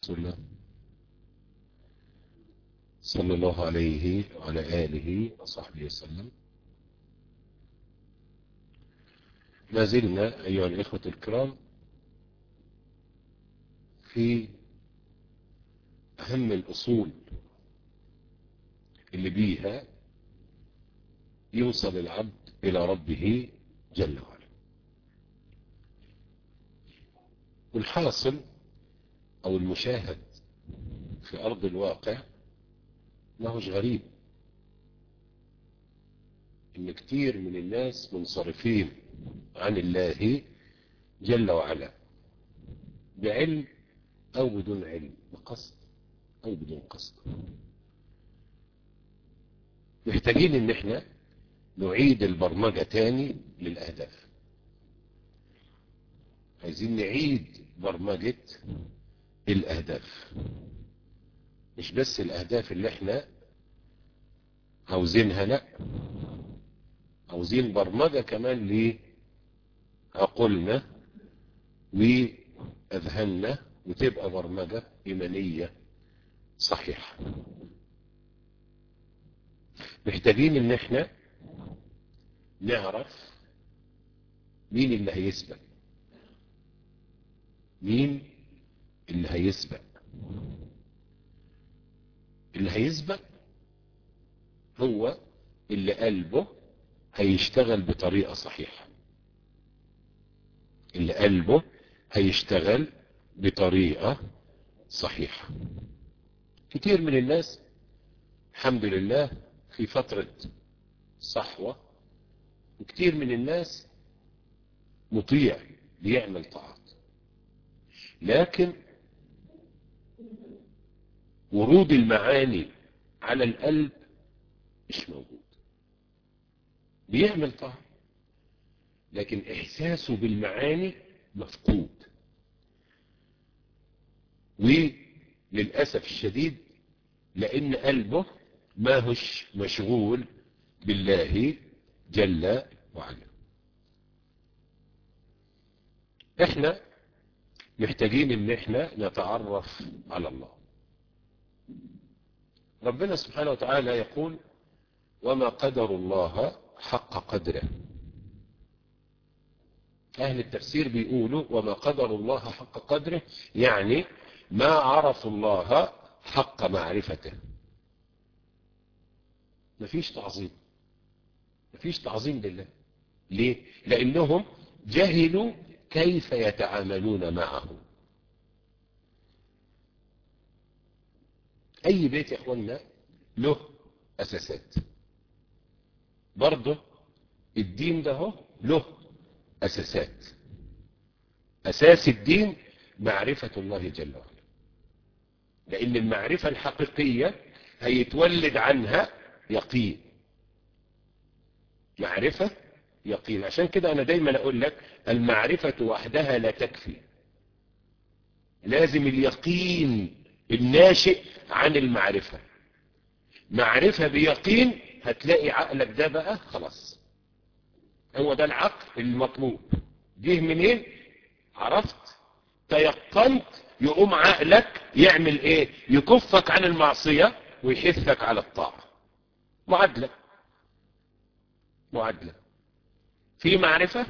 رسول الله صلى الله عليه وعلى آله وصحبه وسلم ما زلنا أيها الإخوة الكرام في أهم الأصول اللي بيها يوصل العبد إلى ربه جل وعلا والحاصل أو المشاهد في أرض الواقع ما هوش غريب إن كتير من الناس منصرفين عن الله جل وعلا بعلم أو بدون علم بقصد أو بدون قصد محتاجين إن احنا نعيد البرمجة تاني للأهداف عايزين نعيد برمجة الأهداف مش بس الأهداف اللي احنا عاوزينها لا عاوزين برمجة كمان لعقولنا وأذهاننا وتبقى برمجة إيمانية صحيحة محتاجين ان احنا نعرف مين اللي هيسبق مين اللي هيسبق اللي هيسبق هو اللي قلبه هيشتغل بطريقة صحيحة اللي قلبه هيشتغل بطريقة صحيحة كتير من الناس الحمد لله في فترة صحوة وكتير من الناس مطيع بيعمل طاعات لكن ورود المعاني على القلب مش موجود بيعمل طاعة لكن احساسه بالمعاني مفقود وللأسف الشديد لأن قلبه ما هوش مشغول بالله جل وعلا احنا محتاجين ان احنا نتعرف على الله ربنا سبحانه وتعالى يقول وما قدر الله حق قدره اهل التفسير بيقولوا وما قدر الله حق قدره يعني ما عرفوا الله حق معرفته مفيش تعظيم مفيش تعظيم لله ليه لانهم جهلوا كيف يتعاملون معه اي بيت يا اخوانا له اساسات برضه الدين ده هو له اساسات اساس الدين معرفة الله جل وعلا لان المعرفة الحقيقية هيتولد عنها يقين معرفة يقين عشان كده انا دايما اقول لك المعرفة وحدها لا تكفي لازم اليقين الناشئ عن المعرفة معرفة بيقين هتلاقي عقلك ده بقى خلاص هو ده العقل المطلوب جه منين عرفت تيقنت يقوم عقلك يعمل ايه يكفك عن المعصية ويحثك على الطاعة معادلة معادلة في معرفة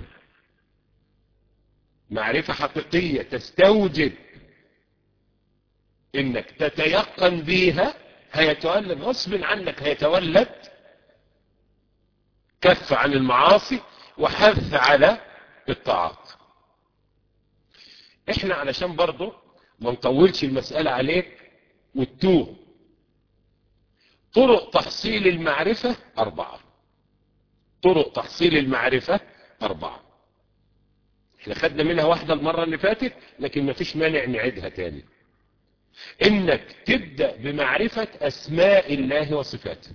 معرفة حقيقية تستوجب انك تتيقن بيها هيتولد غصب عنك هيتولد كف عن المعاصي وحث على الطاعات احنا علشان برضه ما نطولش المسألة عليك وتتوه طرق تحصيل المعرفة أربعة طرق تحصيل المعرفة أربعة احنا خدنا منها واحدة المرة اللي فاتت لكن ما فيش مانع نعيدها تاني انك تبدأ بمعرفة اسماء الله وصفاته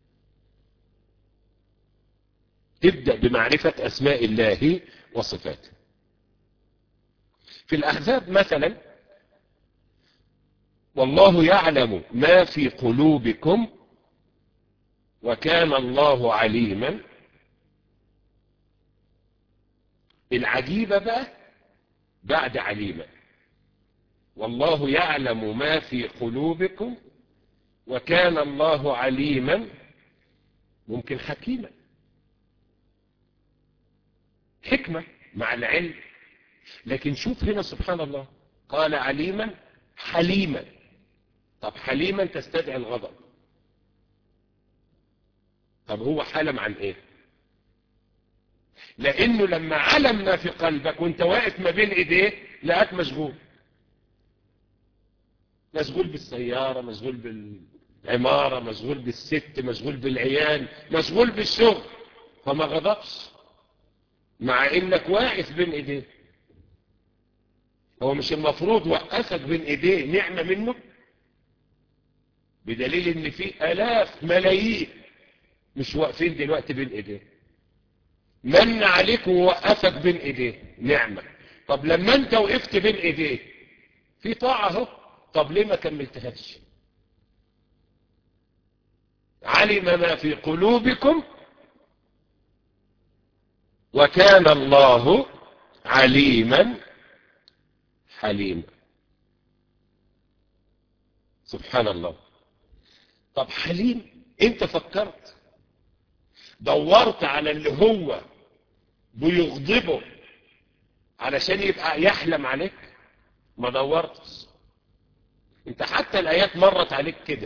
تبدأ بمعرفة اسماء الله وصفاته في الاحزاب مثلا والله يعلم ما في قلوبكم وكان الله عليما العجيبة بقى بعد عليما والله يعلم ما في قلوبكم وكان الله عليما ممكن حكيما حكمة مع العلم لكن شوف هنا سبحان الله قال عليما حليما طب حليما تستدعي الغضب طب هو حلم عن ايه لانه لما علم ما في قلبك وانت واقف ما بين ايديه لقاك مشغول مشغول بالسيارة مشغول بالعمارة مشغول بالست مشغول بالعيال مشغول بالشغل فما غضبش مع انك واقف بين ايديه هو مش المفروض وقفك بين ايديه نعمة منه بدليل ان في الاف ملايين مش واقفين دلوقتي بين ايديه من عليك ووقفك بين ايديه نعمة طب لما انت وقفت بين ايديه في طاعة اهو طب ليه ما كملتهاش علم ما في قلوبكم وكان الله عليما حليما سبحان الله طب حليم انت فكرت دورت على اللي هو بيغضبه علشان يبقى يحلم عليك ما دورتش انت حتى الايات مرت عليك كده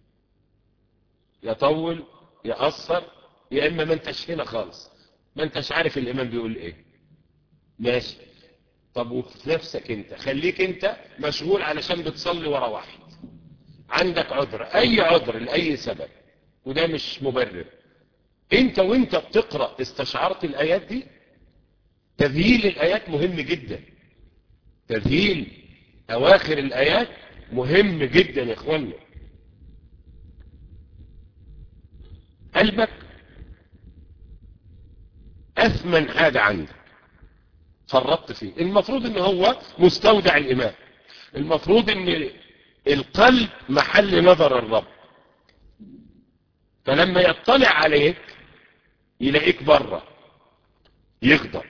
يطول يأثر يا اما ما انتش هنا خالص ما انتش عارف الامام بيقول ايه ماشي طب وفي نفسك انت خليك انت مشغول علشان بتصلي ورا واحد عندك عذر اي عذر لاي سبب وده مش مبرر انت وانت بتقرأ استشعرت الايات دي تذهيل الايات مهم جدا تذهيل اواخر الايات مهم جدا يا اخوانا قلبك اثمن حاجة عندك فرطت فيه المفروض ان هو مستودع الايمان المفروض ان القلب محل نظر الرب فلما يطلع عليك يلاقيك بره يغضب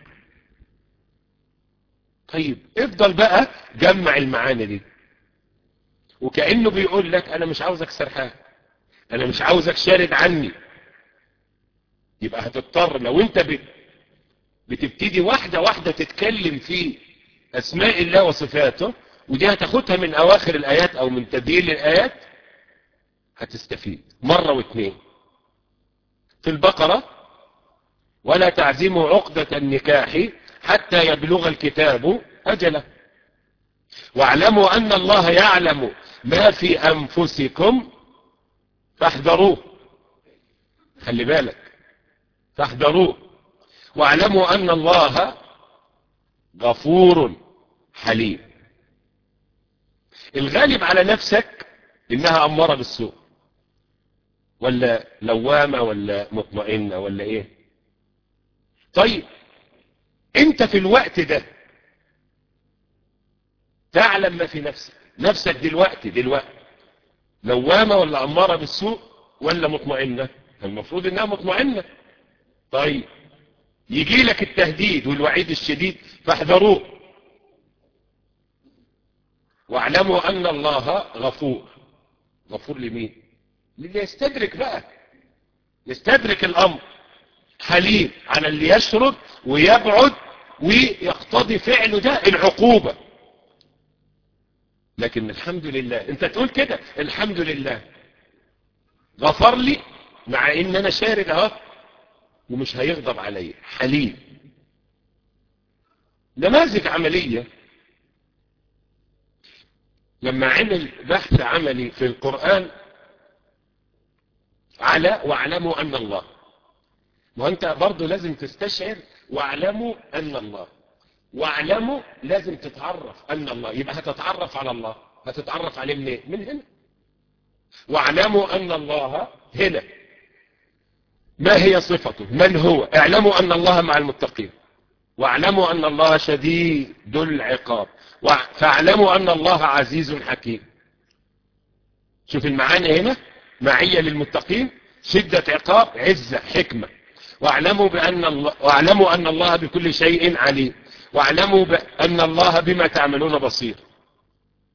طيب افضل بقى جمع المعاني دي وكأنه بيقول لك انا مش عاوزك سرحان انا مش عاوزك شارد عني يبقى هتضطر لو انت بت بتبتدي واحدة واحدة تتكلم في اسماء الله وصفاته ودي هتاخدها من اواخر الايات او من تدليل الايات هتستفيد مرة واثنين في البقرة ولا تعزموا عقدة النكاح حتى يبلغ الكتاب أجله واعلموا أن الله يعلم ما في أنفسكم فاحذروه خلي بالك فاحذروه واعلموا أن الله غفور حليم الغالب على نفسك إنها أمارة بالسوء ولا لوامة ولا مطمئنة ولا إيه طيب انت في الوقت ده تعلم ما في نفسك نفسك دلوقتي دلوقتي لوامة ولا أمارة بالسوء ولا مطمئنة المفروض انها مطمئنة طيب يجي لك التهديد والوعيد الشديد فاحذروه واعلموا ان الله غفور غفور لمين للي يستدرك بقى يستدرك الامر حليم على اللي يشرد ويبعد ويقتضي فعله ده العقوبة لكن الحمد لله انت تقول كده الحمد لله غفر لي مع ان انا شارد اهو ومش هيغضب علي حليم نماذج عملية لما عمل بحث عملي في القرآن على واعلموا ان الله وانت برضو لازم تستشعر واعلموا ان الله واعلموا لازم تتعرف ان الله يبقى هتتعرف على الله هتتعرف عليه منين من هنا واعلموا ان الله هنا ما هي صفته من هو اعلموا ان الله مع المتقين واعلموا ان الله شديد العقاب فاعلموا ان الله عزيز حكيم شوف المعاني هنا معية للمتقين شدة عقاب عزة حكمة واعلموا بأن الله واعلموا أن الله بكل شيء عليم واعلموا بأن الله بما تعملون بصير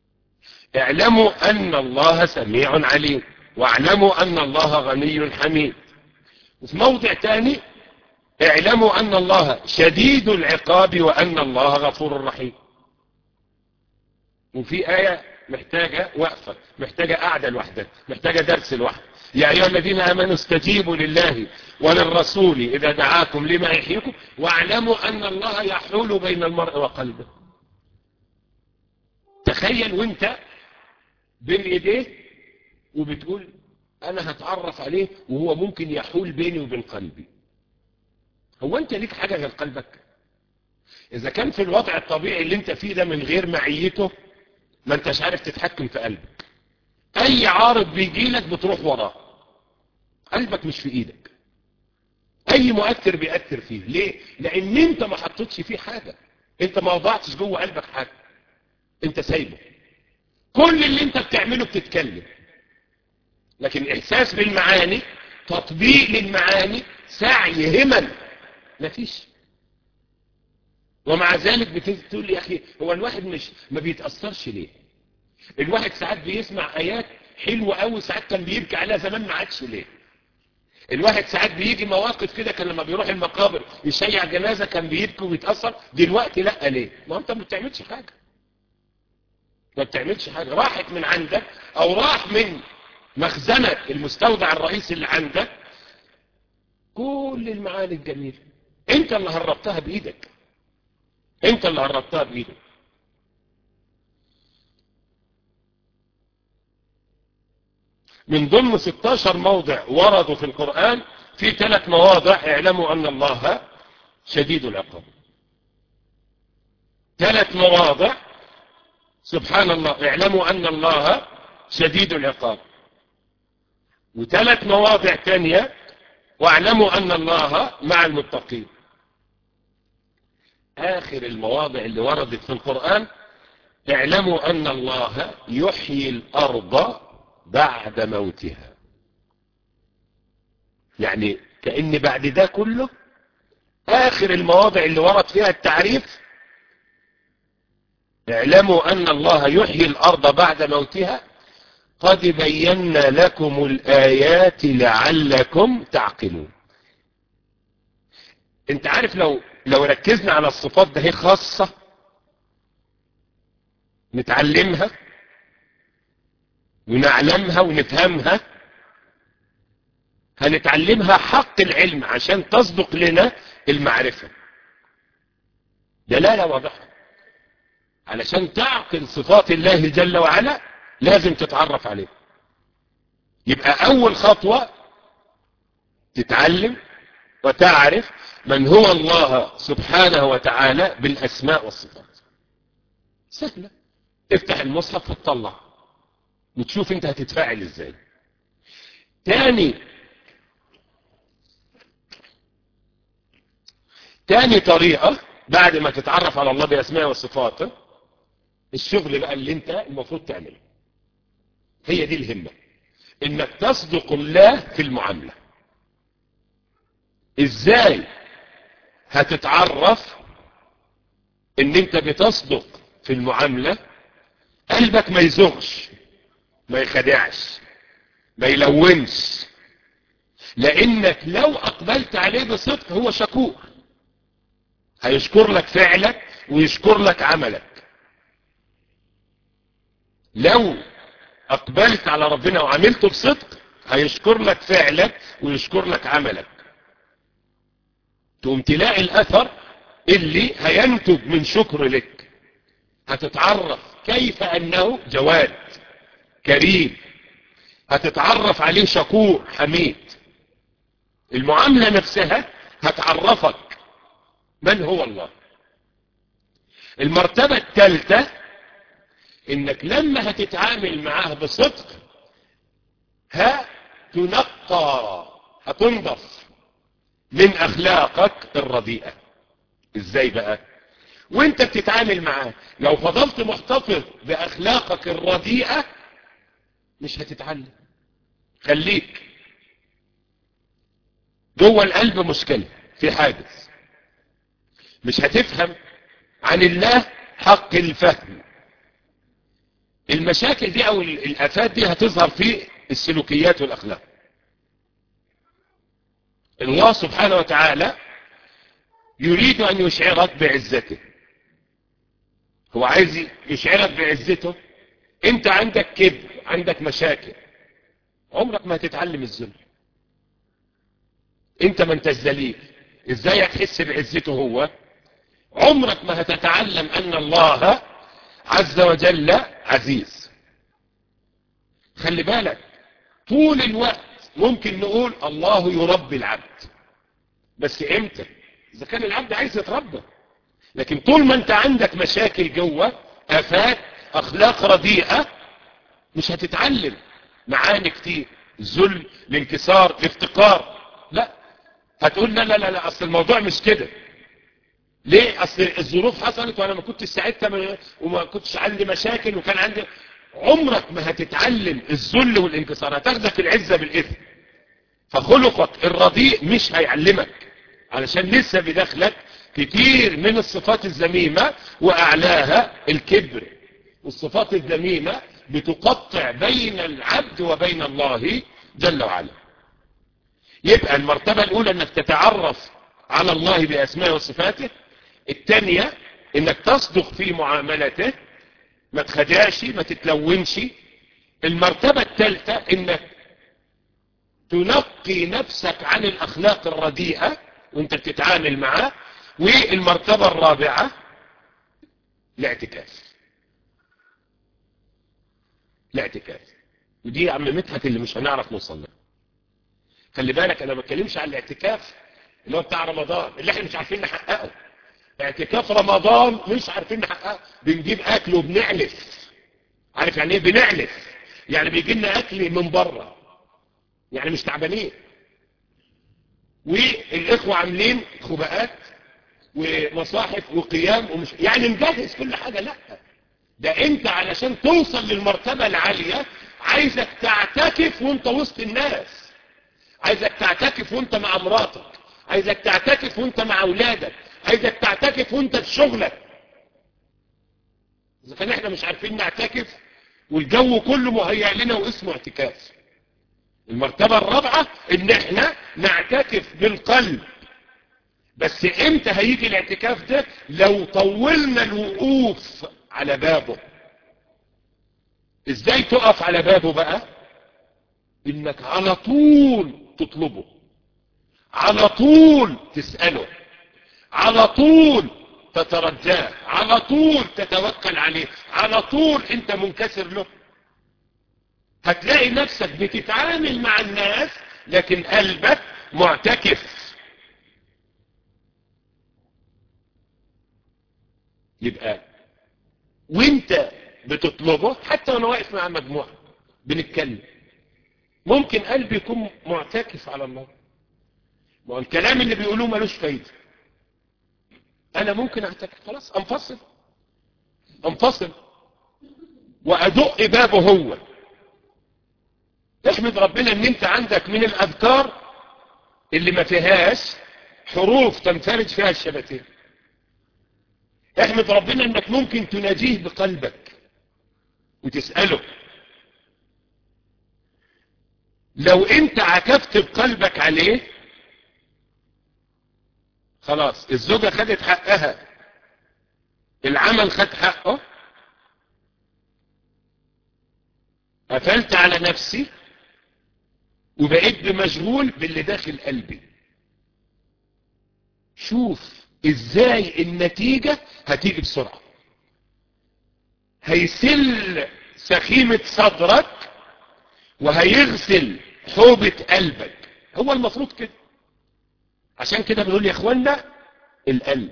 اعلموا أن الله سميع عليم واعلموا أن الله غني حميد وفي موضع تاني اعلموا أن الله شديد العقاب وأن الله غفور رحيم وفي آية محتاجة وقفة محتاجة قعدة لوحدها محتاجة درس لوحده يا أيها الذين آمنوا استجيبوا لله وللرسول إذا دعاكم لما يحييكم واعلموا أن الله يحول بين المرء وقلبه تخيل وانت بين ايديه وبتقول انا هتعرف عليه وهو ممكن يحول بيني وبين قلبي هو انت ليك حاجة غير قلبك اذا كان في الوضع الطبيعي اللي انت فيه ده من غير معيته ما انتش عارف تتحكم في قلبك اي عارض بيجي لك بتروح وراه قلبك مش في ايدك اي مؤثر بيأثر فيه ليه لان انت ما حطيتش فيه حاجة انت ما وضعتش جوه قلبك حاجة انت سايبه كل اللي انت بتعمله بتتكلم لكن احساس بالمعاني تطبيق للمعاني سعي همل مفيش ومع ذلك بتقول لي يا اخي هو الواحد مش ما بيتأثرش ليه الواحد ساعات بيسمع ايات حلوة قوي ساعات كان بيبكي عليها زمان ما عادش ليه الواحد ساعات بيجي مواقف كده كان لما بيروح المقابر يشيع جنازة كان بيبكي وبيتأثر دلوقتي لا ليه ما انت ما بتعملش حاجة ما بتعملش حاجة راحت من عندك او راح من مخزنك المستودع الرئيسي اللي عندك كل المعاني الجميلة انت اللي هربتها بايدك انت اللي هربتها بايدك من ضمن 16 موضع وردوا في القرآن في ثلاث مواضع اعلموا ان الله شديد العقاب ثلاث مواضع سبحان الله اعلموا ان الله شديد العقاب وثلاث مواضع تانية واعلموا ان الله مع المتقين اخر المواضع اللي وردت في القرآن اعلموا ان الله يحيي الارض بعد موتها يعني كأن بعد ده كله آخر المواضع اللي ورد فيها التعريف اعلموا أن الله يحيي الأرض بعد موتها قد بينا لكم الآيات لعلكم تعقلون انت عارف لو لو ركزنا على الصفات ده هي خاصة نتعلمها ونعلمها ونفهمها هنتعلمها حق العلم عشان تصدق لنا المعرفة دلالة واضحة علشان تعقل صفات الله جل وعلا لازم تتعرف عليه يبقى أول خطوة تتعلم وتعرف من هو الله سبحانه وتعالى بالأسماء والصفات سهلة افتح المصحف وتطلع وتشوف انت هتتفاعل ازاي تاني تاني طريقة بعد ما تتعرف على الله بأسماء وصفاته الشغل بقى اللي انت المفروض تعمله هي دي الهمة انك تصدق الله في المعاملة ازاي هتتعرف ان انت بتصدق في المعاملة قلبك ما يزغش ما يخدعش ما يلونش لانك لو اقبلت عليه بصدق هو شكور هيشكر لك فعلك ويشكر لك عملك لو اقبلت على ربنا وعملته بصدق هيشكر لك فعلك ويشكر لك عملك تقوم تلاقي الاثر اللي هينتج من شكر لك هتتعرف كيف انه جواد كريم هتتعرف عليه شكور حميد المعاملة نفسها هتعرفك من هو الله المرتبة الثالثة انك لما هتتعامل معاه بصدق هتنقى هتنضف من اخلاقك الرديئة ازاي بقى وانت بتتعامل معاه لو فضلت محتفظ باخلاقك الرديئة مش هتتعلم خليك جوه القلب مشكلة في حاجز مش هتفهم عن الله حق الفهم المشاكل دي او الافات دي هتظهر في السلوكيات والاخلاق الله سبحانه وتعالى يريد ان يشعرك بعزته هو عايز يشعرك بعزته انت عندك كبر عندك مشاكل عمرك ما هتتعلم الذل انت ما انتش ذليل ازاي هتحس بعزته هو عمرك ما هتتعلم ان الله عز وجل عزيز خلي بالك طول الوقت ممكن نقول الله يربي العبد بس امتى اذا كان العبد عايز يتربى لكن طول ما انت عندك مشاكل جوه افات اخلاق رديئة مش هتتعلم معاني كتير الذل الانكسار الافتقار لا هتقول لا لا لا, لا اصل الموضوع مش كده ليه اصل الظروف حصلت وانا ما كنتش ساعتها وما كنتش عندي مشاكل وكان عندي عمرك ما هتتعلم الذل والانكسار هتاخدك العزة بالاثم فخلقك الرديء مش هيعلمك علشان لسه بداخلك كتير من الصفات الذميمة واعلاها الكبر والصفات الذميمة بتقطع بين العبد وبين الله جل وعلا يبقى المرتبة الاولى انك تتعرف على الله باسمائه وصفاته الثانية انك تصدق في معاملته ما تخدعش ما تتلونش المرتبة الثالثة انك تنقي نفسك عن الاخلاق الرديئة وانت بتتعامل معاه والمرتبة الرابعة الاعتكاف الاعتكاف ودي عم مدحت اللي مش هنعرف نوصل لها خلي بالك انا ما بتكلمش عن الاعتكاف اللي هو بتاع رمضان اللي احنا مش عارفين نحققه اعتكاف رمضان مش عارفين نحققه بنجيب اكل وبنعلف عارف يعني ايه بنعلف يعني بيجي لنا اكل من بره يعني مش تعبانين والاخوه عاملين خباءات ومصاحف وقيام ومش يعني نجهز كل حاجه لا ده انت علشان توصل للمرتبه العاليه عايزك تعتكف وانت وسط الناس عايزك تعتكف وانت مع مراتك عايزك تعتكف وانت مع اولادك عايزك تعتكف وانت في شغلك اذا كان احنا مش عارفين نعتكف والجو كله مهيأ لنا واسمه اعتكاف المرتبة الرابعة ان احنا نعتكف بالقلب بس امتى هيجي الاعتكاف ده لو طولنا الوقوف على بابه ازاي تقف على بابه بقى انك على طول تطلبه على طول تسأله على طول تترجاه على طول تتوكل عليه على طول انت منكسر له هتلاقي نفسك بتتعامل مع الناس لكن قلبك معتكف يبقى وانت بتطلبه حتى وانا واقف مع مجموعة بنتكلم ممكن قلبي يكون معتكف على الله ما الكلام اللي بيقولوه ملوش فايدة انا ممكن اعتكف خلاص انفصل انفصل وادق بابه هو احمد ربنا ان انت عندك من الاذكار اللي ما فيهاش حروف تنفرج فيها الشفتين احمد ربنا انك ممكن تناجيه بقلبك وتسأله لو انت عكفت بقلبك عليه خلاص الزوجة خدت حقها العمل خد حقه قفلت على نفسي وبقيت بمشغول باللي داخل قلبي شوف ازاي النتيجة هتيجي بسرعة هيسل سخيمة صدرك وهيغسل حوبة قلبك هو المفروض كده عشان كده بنقول يا اخوانا القلب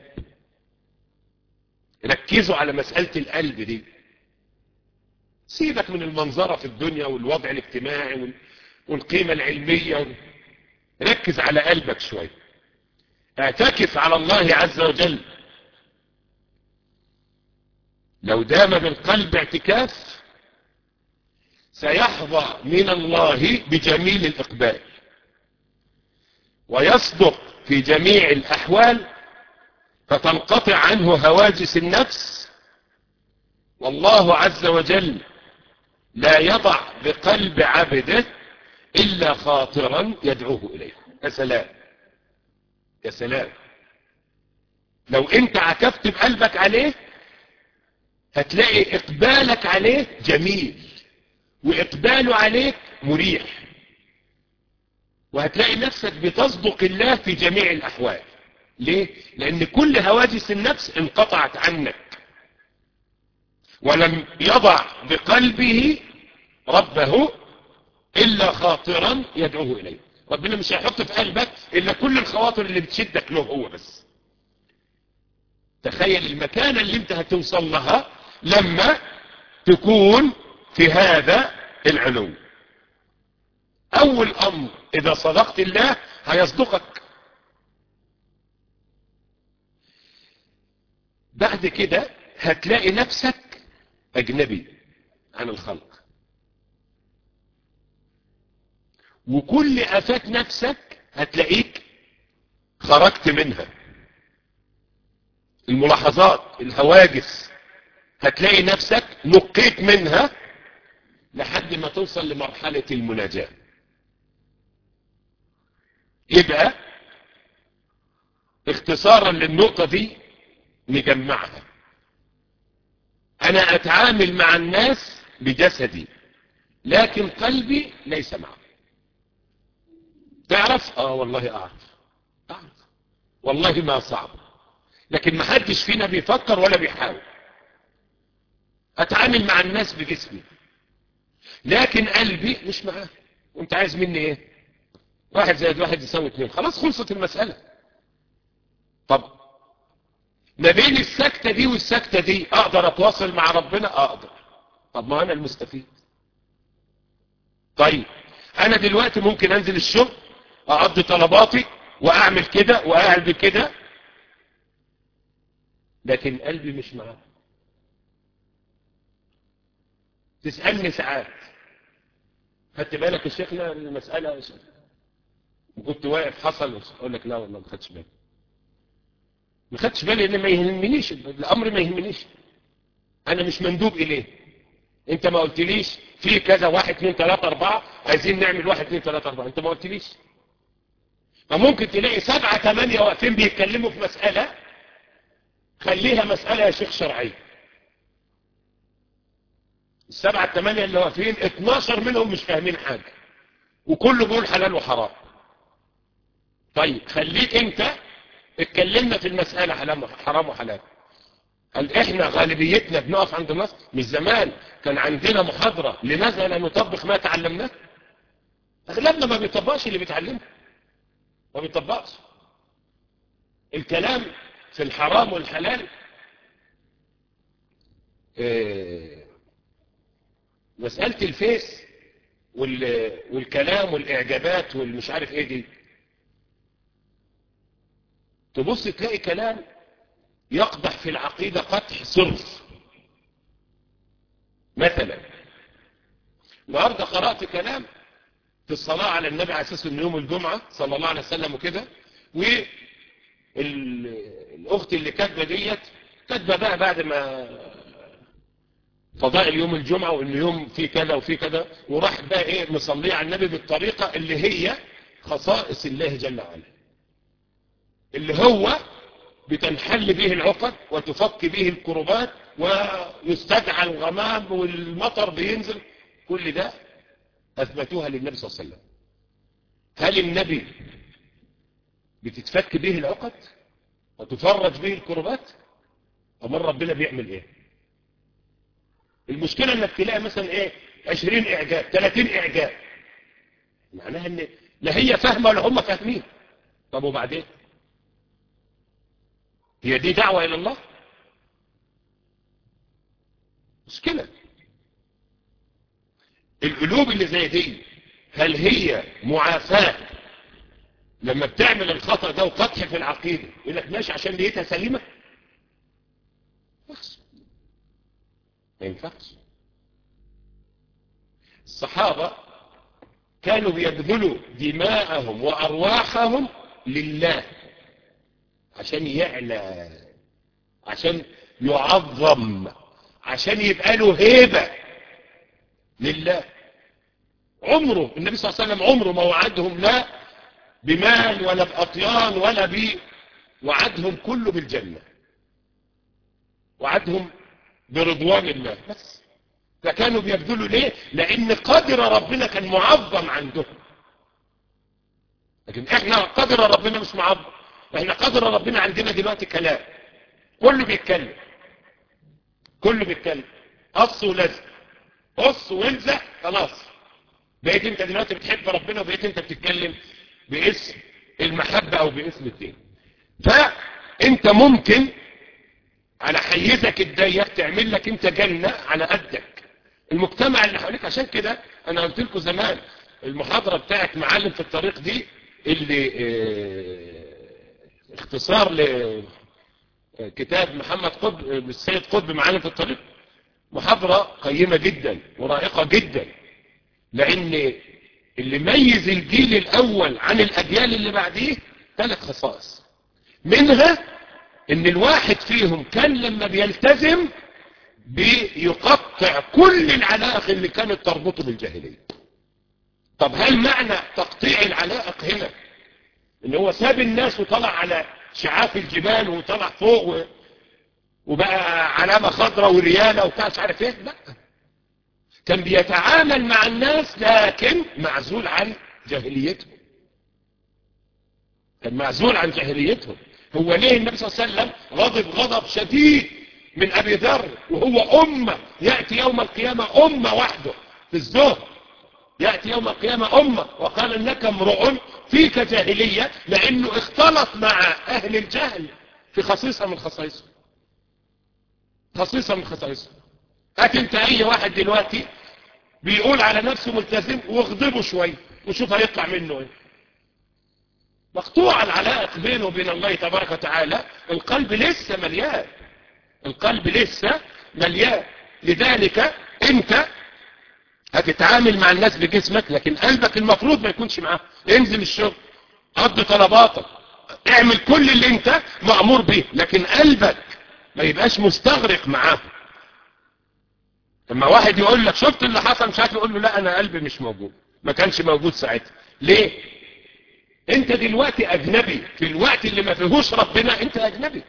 ركزوا على مسألة القلب دي سيبك من المنظرة في الدنيا والوضع الاجتماعي والقيمة العلمية ركز على قلبك شوية اعتكف على الله عز وجل لو دام بالقلب اعتكاف سيحظى من الله بجميل الإقبال ويصدق في جميع الأحوال فتنقطع عنه هواجس النفس والله عز وجل لا يضع بقلب عبده إلا خاطرا يدعوه إليه يا سلام يا سلام لو انت عكفت بقلبك عليه هتلاقي اقبالك عليه جميل واقباله عليك مريح وهتلاقي نفسك بتصدق الله في جميع الاحوال ليه لان كل هواجس النفس انقطعت عنك ولم يضع بقلبه ربه الا خاطرا يدعوه اليه ربنا مش هيحط في قلبك الا كل الخواطر اللي بتشدك له هو بس تخيل المكانة اللي انت هتوصل لها لما تكون في هذا العلو اول امر اذا صدقت الله هيصدقك بعد كده هتلاقي نفسك اجنبي عن الخلق وكل افات نفسك هتلاقيك خرجت منها الملاحظات الهواجس هتلاقي نفسك نقيت منها لحد ما توصل لمرحلة المناجاة يبقى اختصارا للنقطة دي نجمعها انا اتعامل مع الناس بجسدي لكن قلبي ليس معه تعرف اه والله اعرف اعرف والله ما صعب لكن ما حدش فينا بيفكر ولا بيحاول اتعامل مع الناس بجسمي لكن قلبي مش معاه وانت عايز مني ايه واحد زائد واحد يساوي اتنين خلاص خلصت المسألة طب ما بين السكتة دي والسكتة دي اقدر اتواصل مع ربنا اقدر طب ما انا المستفيد طيب انا دلوقتي ممكن انزل الشغل اقضي طلباتي واعمل كده واعمل كده لكن قلبي مش معاه تسألني ساعات خدت بالك يا شيخنا المسألة يا شيخ وكنت واقف حصل اقول لك لا والله ما خدتش بالي ما خدتش بالي ان ما يهمنيش الامر ما يهمنيش انا مش مندوب اليه انت ما قلتليش في كذا واحد اثنين ثلاثة اربعة عايزين نعمل واحد اثنين ثلاثة اربعة انت ما قلتليش فممكن تلاقي سبعة ثمانية واقفين بيتكلموا في مسألة خليها مسألة يا شيخ شرعية السبعة الثمانية اللي واقفين 12 منهم مش فاهمين حاجة وكله بيقول حلال وحرام طيب خليك انت اتكلمنا في المسألة حلال حرام وحلال هل احنا غالبيتنا بنقف عند النص مش زمان كان عندنا محاضرة لماذا لا نطبق ما تعلمناه اغلبنا ما بيطبقش اللي بيتعلمه ما بيطبقش الكلام في الحرام والحلال اه مسألة الفيس والكلام والإعجابات والمش عارف ايه دي تبص تلاقي كلام يقدح في العقيدة قدح صرف مثلا النهارده قرأت كلام في الصلاة على النبي على أساس إن يوم الجمعة صلى الله عليه وسلم وكده والأخت اللي كاتبة ديت كاتبة بقى بعد ما فضائل يوم الجمعة وإن يوم فيه كذا وفيه كذا وراح بقى إيه مصلية على النبي بالطريقة اللي هي خصائص الله جل وعلا اللي هو بتنحل به العقد وتفك به الكربات ويستدعى الغمام والمطر بينزل كل ده أثبتوها للنبي صلى الله عليه وسلم هل النبي بتتفك به العقد وتفرج به الكربات أمر ربنا بيعمل ايه المشكلة انك تلاقي مثلا ايه 20 اعجاب 30 اعجاب معناها ان لا هي فاهمة ولا هم فاهمين طب وبعدين هي دي دعوة الى الله مشكلة القلوب اللي زي دي هل هي معافاة لما بتعمل الخطأ ده وقدح في العقيدة يقول لك ماشي عشان نيتها سليمة يخص ما ينفعش الصحابة كانوا بيبذلوا دماءهم وأرواحهم لله عشان يعلى عشان يعظم عشان يبقى له هيبة لله عمره النبي صلى الله عليه وسلم عمره ما وعدهم لا بمال ولا بأطيان ولا ب وعدهم كله بالجنة وعدهم برضوان الله بس فكانوا بيبذلوا ليه لأن قدر ربنا كان معظم عندهم لكن احنا قدر ربنا مش معظم احنا قدر ربنا عندنا دلوقتي كلام كله بيتكلم كله بيتكلم قص ولزق قص والزق خلاص بقيت انت دلوقتي بتحب ربنا وبقيت انت بتتكلم باسم المحبة او باسم الدين فانت ممكن على حيزك الضيق تعمل لك انت جنة على قدك المجتمع اللي حواليك عشان كده انا قلت لكم زمان المحاضرة بتاعت معلم في الطريق دي اللي اه اختصار لكتاب محمد قطب السيد قطب معلم في الطريق محاضرة قيمة جدا ورائقة جدا لان اللي ميز الجيل الاول عن الاجيال اللي بعديه ثلاث خصائص منها ان الواحد فيهم كان لما بيلتزم بيقطع كل العلائق اللي كانت تربطه بالجاهلية طب هل معنى تقطيع العلائق هنا ان هو ساب الناس وطلع على شعاف الجبال وطلع فوق و... وبقى علامة خضراء وريالة وبتاع مش عارف ايه لا كان بيتعامل مع الناس لكن معزول عن جاهليتهم كان معزول عن جاهليتهم هو ليه النبي صلى الله عليه وسلم غضب غضب شديد من أبي ذر وهو أمة يأتي يوم القيامة أمة وحده في الزهر يأتي يوم القيامة أمة وقال إنك امرؤ فيك جاهلية لأنه اختلط مع أهل الجهل في خصيصة من خصائصه خصيصة من خصائصه هات انت اي واحد دلوقتي بيقول على نفسه ملتزم واغضبه شوية وشوف هيطلع منه ايه مقطوع العلائق بينه وبين الله تبارك وتعالى القلب لسه مليان القلب لسه مليان لذلك انت هتتعامل مع الناس بجسمك لكن قلبك المفروض ما يكونش معاه انزل الشغل قضي طلباتك اعمل كل اللي انت مأمور به لكن قلبك ما يبقاش مستغرق معاه لما واحد يقول لك شفت اللي حصل مش عارف يقول له لا انا قلبي مش موجود ما كانش موجود ساعتها ليه انت دلوقتي اجنبي في الوقت اللي ما فيهوش ربنا انت اجنبي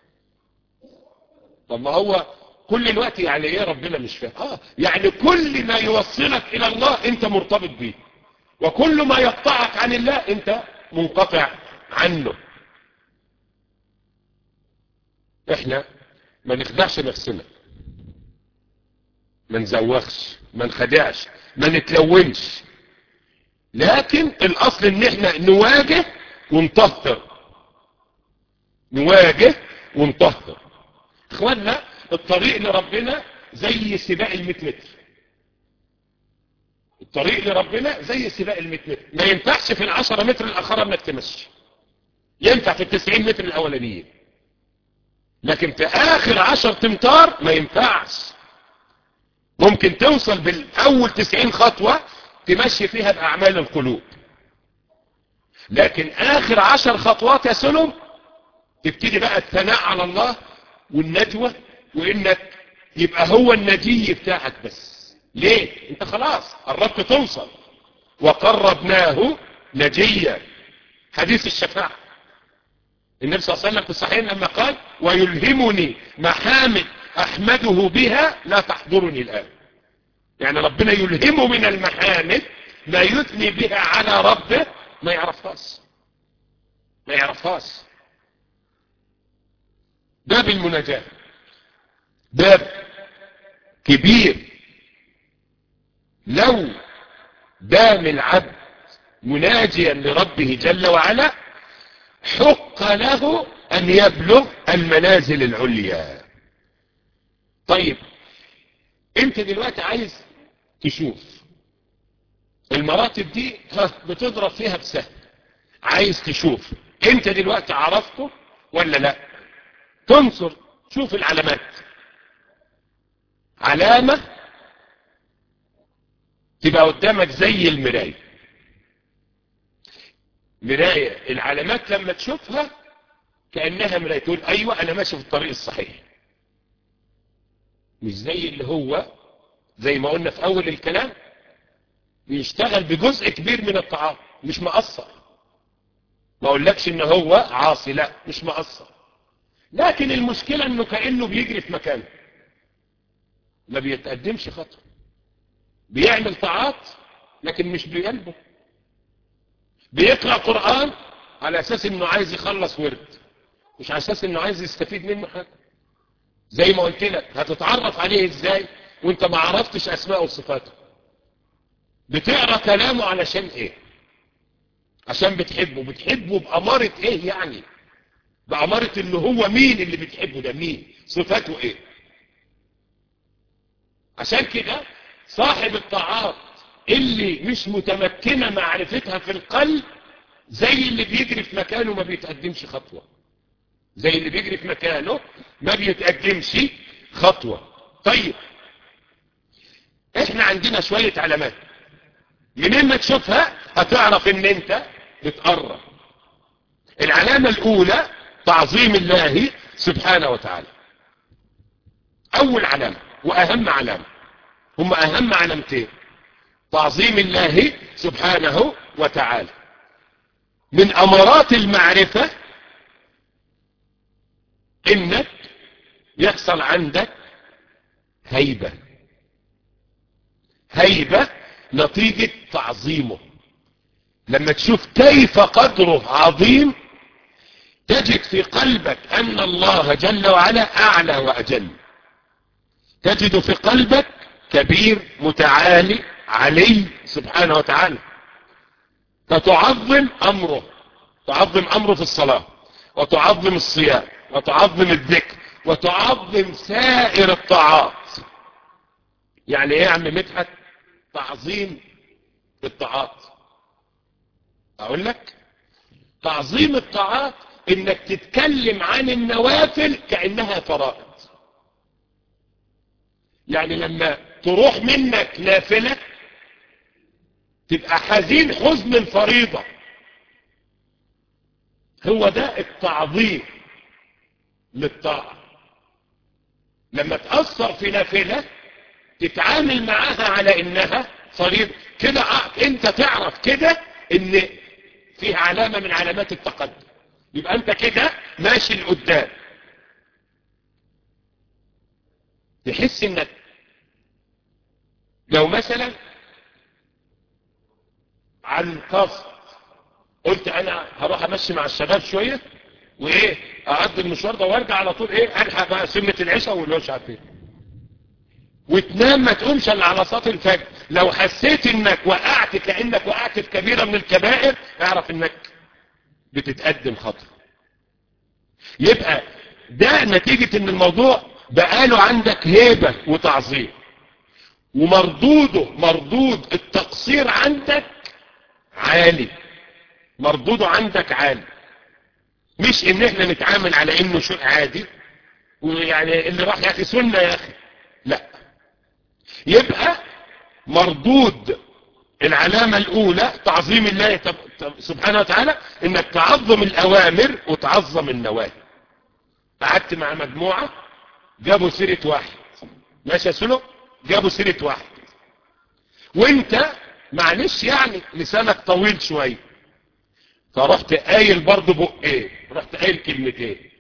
طب ما هو كل الوقت يعني ايه ربنا مش فاهم اه يعني كل ما يوصلك الى الله انت مرتبط بيه وكل ما يقطعك عن الله انت منقطع عنه احنا ما نخدعش نفسنا ما نزوخش ما نخدعش ما نتلونش لكن الاصل ان احنا نواجه ونطهر نواجه ونطهر اخوانا الطريق لربنا زي سباق المئة متر الطريق لربنا زي سباق المئة متر ما ينفعش في العشرة متر الاخرى انك تمشي ينفع في التسعين متر الاولانيين لكن في اخر عشر تمتار ما ينفعش ممكن توصل بالاول تسعين خطوة تمشي فيها باعمال القلوب لكن اخر عشر خطوات يا سلم تبتدي بقى الثناء على الله والنجوى وانك يبقى هو النجي بتاعك بس ليه انت خلاص قربت توصل وقربناه نجيا حديث الشفاعة النبي صلى الله عليه وسلم في الصحيح لما قال ويلهمني محامد احمده بها لا تحضرني الان يعني ربنا يلهمه من المحامد ما يثني بها على ربه ما يعرفهاش ما يعرفهاش باب المناجاة باب كبير لو دام العبد مناجيا لربه جل وعلا حق له ان يبلغ المنازل العليا طيب انت دلوقتي عايز تشوف المراتب دي بتضرب فيها بسهل عايز تشوف انت دلوقتي عرفته ولا لا تنصر شوف العلامات علامة تبقى قدامك زي المراية مراية العلامات لما تشوفها كأنها مراية تقول ايوه انا ماشي في الطريق الصحيح مش زي اللي هو زي ما قلنا في اول الكلام بيشتغل بجزء كبير من الطعام مش مقصر ما اقولكش ان هو عاصي لا مش مقصر لكن المشكلة انه كأنه بيجري في مكانه ما بيتقدمش خطوة بيعمل طاعات لكن مش بقلبه بيقرأ قرآن على اساس انه عايز يخلص ورد مش على اساس انه عايز يستفيد منه حاجة زي ما قلت لك هتتعرف عليه ازاي وانت ما عرفتش اسماءه وصفاته بتقرأ كلامه علشان ايه عشان بتحبه بتحبه بأمارة ايه يعني بأمارة اللي هو مين اللي بتحبه ده مين صفاته ايه عشان كده صاحب الطاعات اللي مش متمكنة معرفتها في القلب زي اللي بيجري في مكانه ما بيتقدمش خطوة زي اللي بيجري في مكانه ما بيتقدمش خطوة طيب احنا عندنا شوية علامات منين ما تشوفها هتعرف ان انت بتقرب العلامة الاولى تعظيم الله سبحانه وتعالى اول علامة واهم علامة هم اهم علامتين تعظيم الله سبحانه وتعالى من امارات المعرفة انك يحصل عندك هيبة هيبة نتيجة تعظيمه لما تشوف كيف قدره عظيم تجد في قلبك أن الله جل وعلا أعلى وأجل تجد في قلبك كبير متعالي علي سبحانه وتعالى فتعظم أمره تعظم أمره في الصلاة وتعظم الصيام وتعظم الذكر وتعظم سائر الطاعات يعني ايه يا عم مدحت تعظيم الطاعات اقول لك تعظيم الطاعات انك تتكلم عن النوافل كأنها فرائض يعني لما تروح منك نافلة تبقى حزين حزن الفريضة هو ده التعظيم للطاعة لما تأثر في نافلة تتعامل معاها على انها فريضة كده انت تعرف كده ان فيها علامة من علامات التقدم يبقى انت كده ماشي لقدام تحس انك لو مثلا عن قصد قلت انا هروح امشي مع الشباب شوية وايه اعدي المشوار ده وارجع على طول ايه الحق بقى سنة العشاء واللي مش عارف ايه وتنام ما تقومش الا على صلاه الفجر لو حسيت انك وقعت كانك وقعت في كبيره من الكبائر اعرف انك بتتقدم خطوه يبقى ده نتيجه ان الموضوع بقاله عندك هيبه وتعظيم ومردوده مردود التقصير عندك عالي مردوده عندك عالي مش ان احنا نتعامل على انه شيء عادي ويعني اللي راح يا اخي سنه يا اخي لا يبقى مردود العلامة الأولى تعظيم الله سبحانه وتعالى إنك تعظم الأوامر وتعظم النواهي قعدت مع مجموعة جابوا سيرة واحد ماشي يا سلو جابوا سيرة واحد وانت معلش يعني لسانك طويل شوية فرحت قايل برضه بقين رحت قايل كلمتين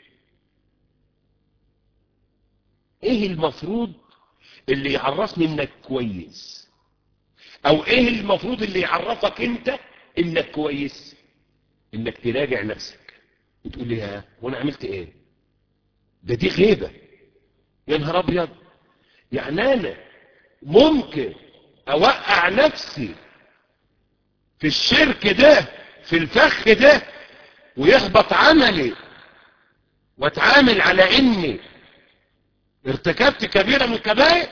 ايه المفروض اللي يعرفني انك كويس او ايه المفروض اللي يعرفك انت انك كويس انك تراجع نفسك وتقول لي ها وانا عملت ايه ده دي غيبة يا نهار ابيض يعني انا ممكن اوقع نفسي في الشرك ده في الفخ ده ويحبط عملي واتعامل على اني ارتكبت كبيرة من الكبائر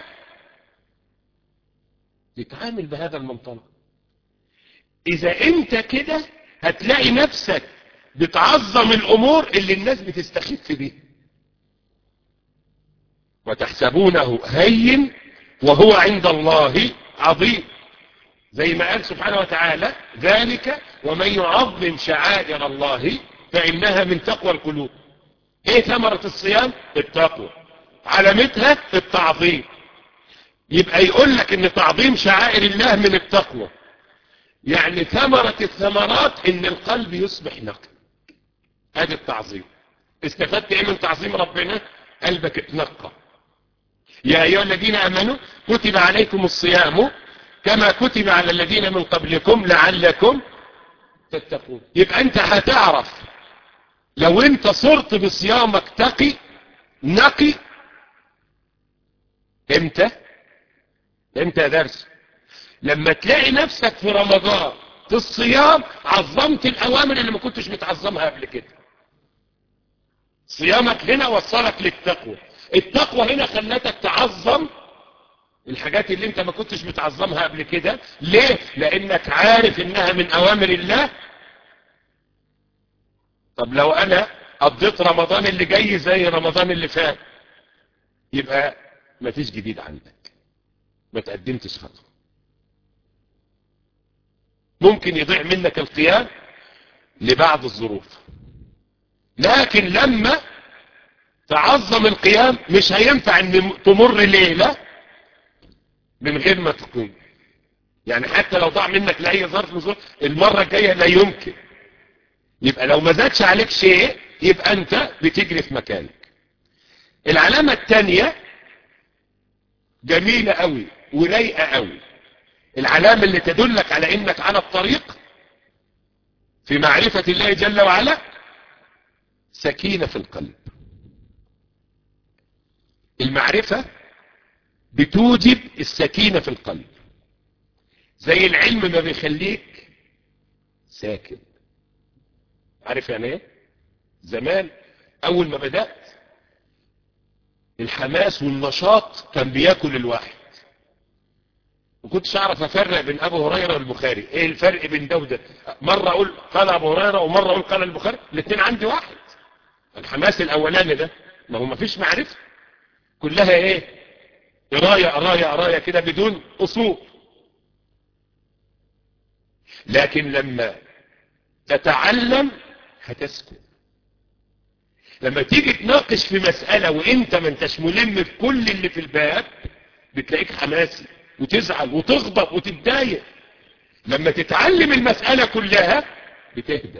تتعامل بهذا المنطلق اذا انت كده هتلاقي نفسك بتعظم الامور اللي الناس بتستخف بيها وتحسبونه هين وهو عند الله عظيم زي ما قال سبحانه وتعالى ذلك ومن يعظم شعائر الله فإنها من تقوى القلوب ايه ثمرة الصيام التقوى علامتها التعظيم يبقى يقول لك ان تعظيم شعائر الله من التقوى يعني ثمرة الثمرات ان القلب يصبح نقي هذا التعظيم استفدت ايه من تعظيم ربنا قلبك اتنقى يا ايها الذين امنوا كتب عليكم الصيام كما كتب على الذين من قبلكم لعلكم تتقون يبقى انت هتعرف لو انت صرت بصيامك تقي نقي امتى امتى يا درس لما تلاقي نفسك في رمضان في الصيام عظمت الاوامر اللي ما كنتش متعظمها قبل كده صيامك هنا وصلك للتقوى التقوى هنا خلتك تعظم الحاجات اللي انت ما كنتش بتعظمها قبل كده ليه لانك عارف انها من اوامر الله طب لو انا قضيت رمضان اللي جاي زي رمضان اللي فات يبقى ما فيش جديد عندك ما تقدمتش خطوه ممكن يضيع منك القيام لبعض الظروف لكن لما تعظم القيام مش هينفع ان تمر ليلة من غير ما تقوم يعني حتى لو ضاع منك لأي ظرف من ظروف المرة الجاية لا يمكن يبقى لو ما زادش عليك شيء يبقى انت بتجري في مكانك العلامة الثانية جميلة قوي ورايقة قوي العلامة اللي تدلك على انك على الطريق في معرفة الله جل وعلا سكينة في القلب المعرفة بتوجب السكينة في القلب زي العلم ما بيخليك ساكن عارف يعني ايه زمان اول ما بدأت الحماس والنشاط كان بياكل الواحد وكنتش اعرف افرق بين ابو هريره والبخاري ايه الفرق بين ده وده مره اقول قال ابو هريره ومره اقول قال البخاري الاثنين عندي واحد الحماس الاولاني ده ما هو ما فيش معرفه كلها ايه قرايه قرايه قرايه كده بدون اصول لكن لما تتعلم هتسكت لما تيجي تناقش في مسألة وانت ما انتش ملم بكل اللي في الباب بتلاقيك حماسي وتزعل وتغضب وتتضايق لما تتعلم المسألة كلها بتهدى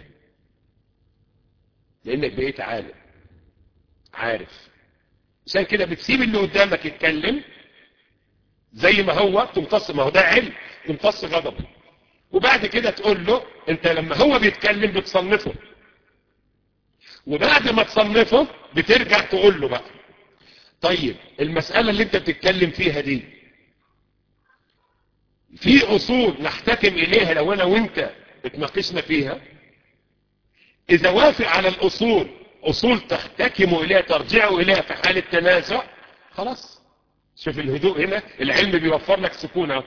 لانك بقيت عالم عارف عشان كده بتسيب اللي قدامك يتكلم زي ما هو تمتص ما هو ده علم تمتص غضبه وبعد كده تقول له انت لما هو بيتكلم بتصنفه وبعد ما تصنفه بترجع تقول له بقى طيب المسألة اللي انت بتتكلم فيها دي في اصول نحتكم اليها لو انا وانت اتناقشنا فيها اذا وافق على الاصول اصول تحتكموا اليها ترجعوا اليها في حال التنازع خلاص شوف الهدوء هنا العلم بيوفر لك سكونة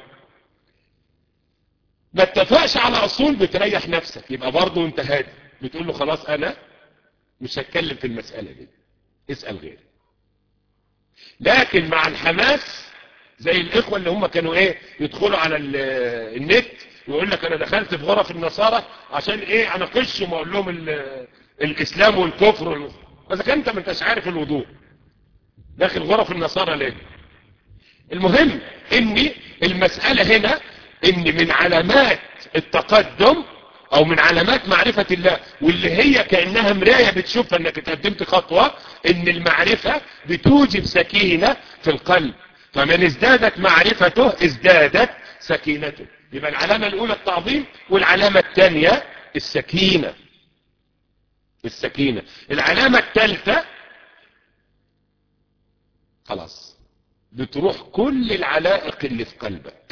ما اتفقش على اصول بتريح نفسك يبقى برضه انت هادي بتقول له خلاص انا مش هتكلم في المسألة دي اسأل غيري لكن مع الحماس زي الاخوة اللي هم كانوا ايه يدخلوا على النت ويقول لك انا دخلت في غرف النصارى عشان ايه انا قشهم واقول لهم الاسلام والكفر اذا كان انت ما انتش عارف الوضوء داخل غرف النصارى ليه المهم ان المسألة هنا ان من علامات التقدم او من علامات معرفة الله واللي هي كأنها مراية بتشوفها انك اتقدمت خطوة ان المعرفة بتوجب سكينة في القلب فمن ازدادت معرفته ازدادت سكينته يبقى العلامة الاولى التعظيم والعلامة الثانية السكينة السكينة العلامة الثالثة خلاص بتروح كل العلائق اللي في قلبك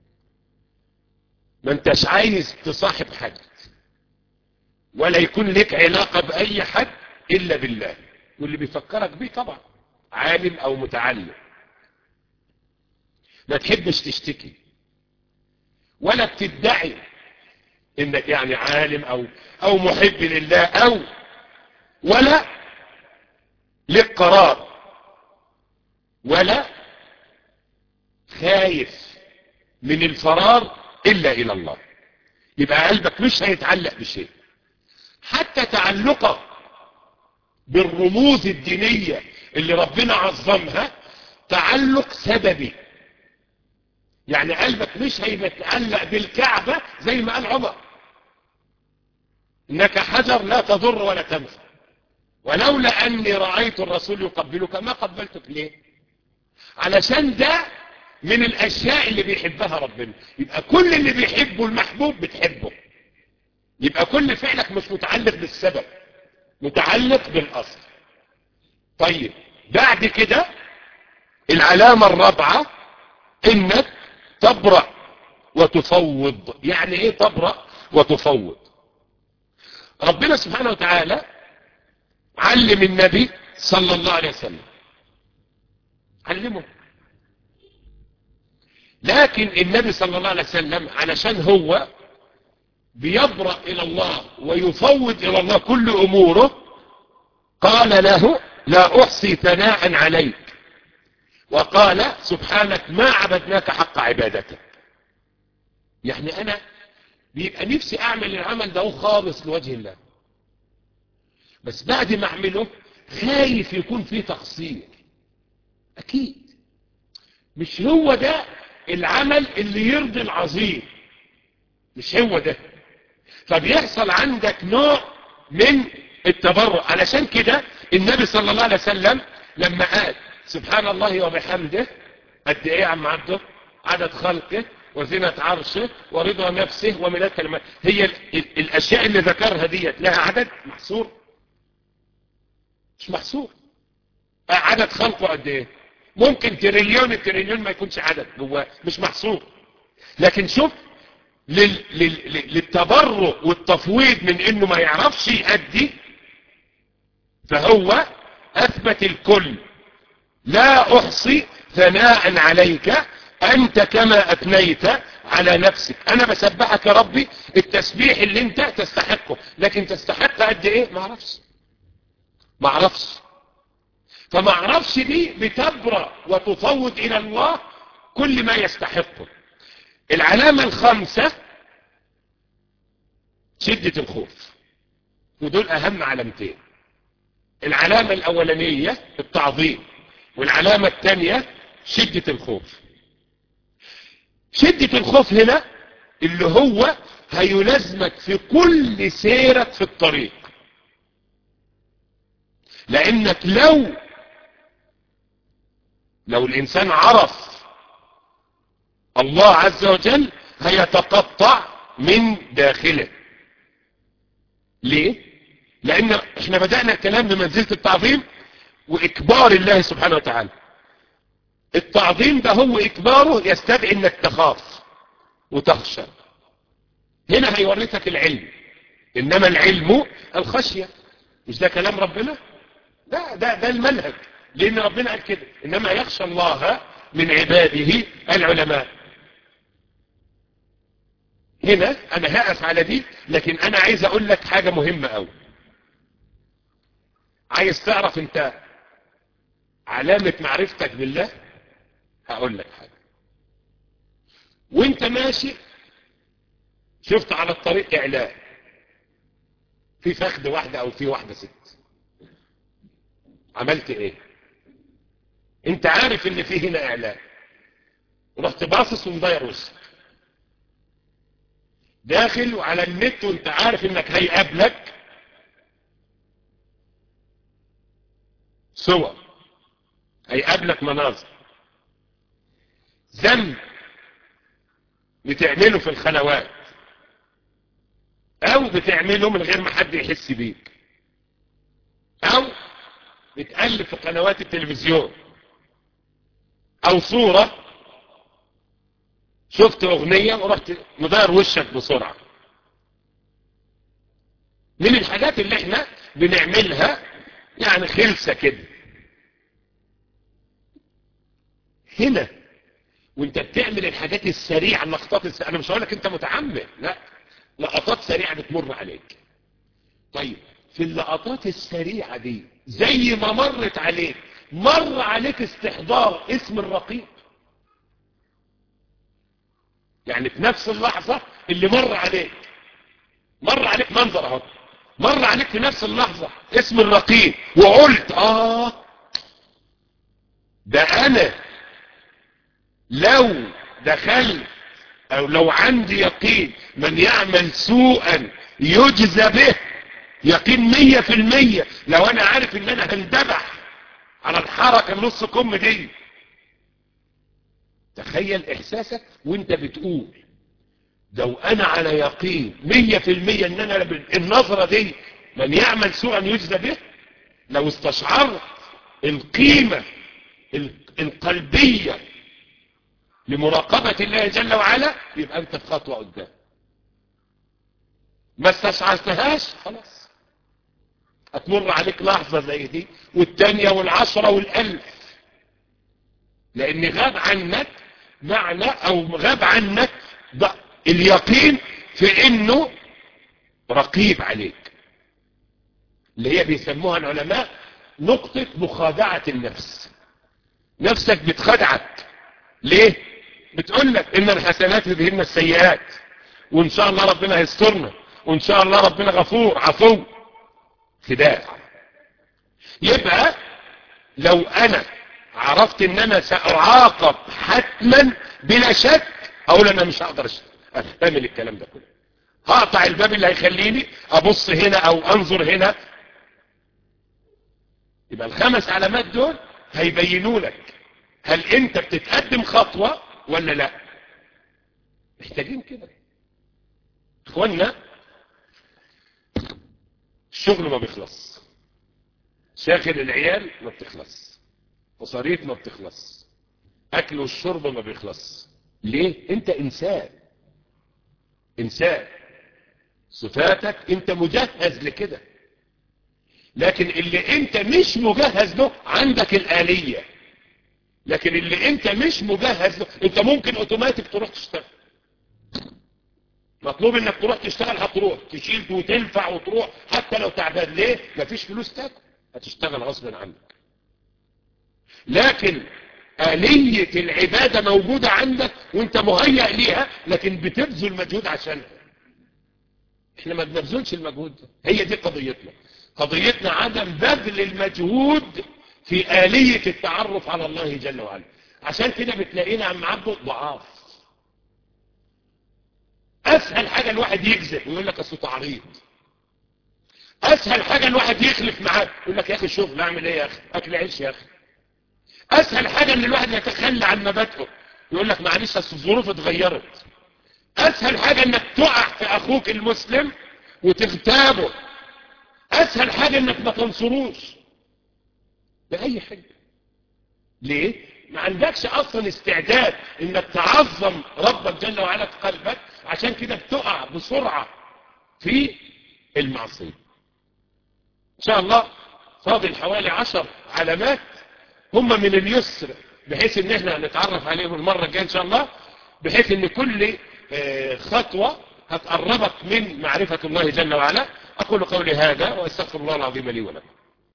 ما انتش عايز تصاحب حد ولا يكون لك علاقة بأي حد إلا بالله واللي بيفكرك بيه طبعا عالم أو متعلم ما تحبش تشتكي ولا بتدعي انك يعني عالم او او محب لله او ولا لك قرار ولا خايف من الفرار الا الى الله يبقى قلبك مش هيتعلق بشيء حتى تعلقك بالرموز الدينية اللي ربنا عظمها تعلق سببي يعني قلبك مش هيتعلق بالكعبة زي ما قال عمر انك حجر لا تضر ولا تنفع ولولا اني رأيت الرسول يقبلك ما قبلتك ليه علشان ده من الاشياء اللي بيحبها ربنا يبقى كل اللي بيحبه المحبوب بتحبه يبقى كل فعلك مش متعلق بالسبب متعلق بالاصل طيب بعد كده العلامة الرابعة انك تبرأ وتفوض يعني ايه تبرأ وتفوض ربنا سبحانه وتعالى علم النبي صلى الله عليه وسلم علمه لكن النبي صلى الله عليه وسلم علشان هو بيبرأ إلى الله ويفوض إلى الله كل أموره قال له لا أحصي ثناء عليك وقال سبحانك ما عبدناك حق عبادتك يعني أنا بيبقى نفسي أعمل العمل ده خالص لوجه الله بس بعد ما أعمله خايف يكون فيه تقصير أكيد مش هو ده العمل اللي يرضي العظيم مش هو ده فبيحصل عندك نوع من التبرع علشان كده النبي صلى الله عليه وسلم لما قال سبحان الله وبحمده قد ايه يا عم عبده عدد خلقه وزنة عرشه ورضا نفسه وملاد كلمات هي ال ال الاشياء اللي ذكرها ديت لها عدد محصور مش محصور عدد خلقه قد ايه ممكن تريليون التريليون ما يكونش عدد جواه مش محصور لكن شوف لل... لل... للتبرع والتفويض من انه ما يعرفش يأدي فهو اثبت الكل لا احصي ثناء عليك انت كما اثنيت على نفسك انا بسبحك يا ربي التسبيح اللي انت تستحقه لكن تستحق قد ايه ما اعرفش ما اعرفش فما اعرفش دي بتبرأ وتفوض الى الله كل ما يستحقه العلامة الخامسة شدة الخوف ودول اهم علامتين العلامة الاولانية التعظيم والعلامة الثانية شدة الخوف شدة الخوف هنا اللي هو هيلازمك في كل سيرك في الطريق لانك لو لو الانسان عرف الله عز وجل هيتقطع من داخله ليه لان احنا بدأنا الكلام بمنزلة التعظيم واكبار الله سبحانه وتعالى التعظيم ده هو اكباره يستدعي انك تخاف وتخشى هنا هيورثك العلم انما العلم الخشية مش ده كلام ربنا ده ده ده المنهج لان ربنا قال كده انما يخشى الله من عباده العلماء هنا انا هقف على دي لكن انا عايز اقول لك حاجة مهمة قوي عايز تعرف انت علامة معرفتك بالله هقول لك حاجة وانت ماشي شفت على الطريق اعلان في فخد واحدة او في واحدة ست عملت ايه انت عارف ان في هنا اعلان ورحت باصص ومضير وشك داخل وعلى النت وانت عارف انك هيقابلك صور هيقابلك مناظر ذنب بتعمله في الخلوات او بتعمله من غير ما حد يحس بيك او بتقلب في قنوات التلفزيون او صورة شفت اغنية ورحت مدار وشك بسرعة من الحاجات اللي احنا بنعملها يعني خلسة كده هنا وانت بتعمل الحاجات السريعة اللقطات السريعة انا مش هقول لك انت متعمد لا لقطات سريعة بتمر عليك طيب في اللقطات السريعة دي زي ما مرت عليك مر عليك استحضار اسم الرقيب يعني في نفس اللحظة اللي مر عليك مر عليك منظر اهو مر عليك في نفس اللحظة اسم الرقيب وقلت اه ده انا لو دخلت او لو عندي يقين من يعمل سوءا يجزى به يقين مية في المية لو انا عارف ان انا هندبح على الحركة النص كم دي تخيل احساسك وانت بتقول لو انا على يقين مية في المية ان انا النظرة دي من يعمل سوءا يجزى به لو استشعرت القيمة القلبية لمراقبة الله جل وعلا يبقى انت في خطوة قدام ما استشعرتهاش خلاص هتمر عليك لحظة زي دي والتانية والعشرة والالف لان غاب عنك معنى او غاب عنك اليقين في انه رقيب عليك اللي هي بيسموها العلماء نقطة مخادعة النفس نفسك بتخدعك ليه بتقول لك ان الحسنات يذهبن السيئات وان شاء الله ربنا هيسترنا وان شاء الله ربنا غفور عفو خداع يبقى لو انا عرفت ان انا ساعاقب حتما بلا شك اقول انا مش هقدر احتمل الكلام ده كله هقطع الباب اللي هيخليني ابص هنا او انظر هنا يبقى الخمس علامات دول هيبينوا لك هل انت بتتقدم خطوة ولا لا محتاجين كده اخوانا الشغل ما بيخلص شاغل العيال ما بتخلص مصاريف ما بتخلص اكل والشرب ما بيخلص ليه انت انسان انسان صفاتك انت مجهز لكده لكن اللي انت مش مجهز له عندك الآلية لكن اللي انت مش مجهز له انت ممكن اوتوماتيك تروح تشتغل مطلوب انك تروح تشتغل هتروح تشيل وتنفع وتروح حتى لو تعبان ليه مفيش فلوس تاكل هتشتغل غصبا عنك لكن آلية العبادة موجودة عندك وانت مهيأ ليها لكن بتبذل مجهود عشانها احنا ما بنبذلش المجهود ده هي دي قضيتنا قضيتنا عدم بذل المجهود في آلية التعرف على الله جل وعلا عشان كده بتلاقينا عم عبده ضعاف اسهل حاجة الواحد يكذب ويقول لك اصل تعريض اسهل حاجة الواحد يخلف معاك يقول لك يا اخي الشغل اعمل ايه يا اخي اكل عيش يا اخي اسهل حاجة ان الواحد يتخلى عن مبادئه يقول لك معلش اصل الظروف اتغيرت اسهل حاجة انك تقع في اخوك المسلم وتغتابه اسهل حاجة انك ما تنصروش بأي حاجة ليه ما عندكش اصلا استعداد انك تعظم ربك جل وعلا في قلبك عشان كده بتقع بسرعة في المعصية ان شاء الله فاضل حوالي عشر علامات هم من اليسر بحيث ان احنا نتعرف عليهم المرة الجاية ان شاء الله بحيث ان كل خطوة هتقربك من معرفة الله جل وعلا أقول قولي هذا وأستغفر الله العظيم لي ولكم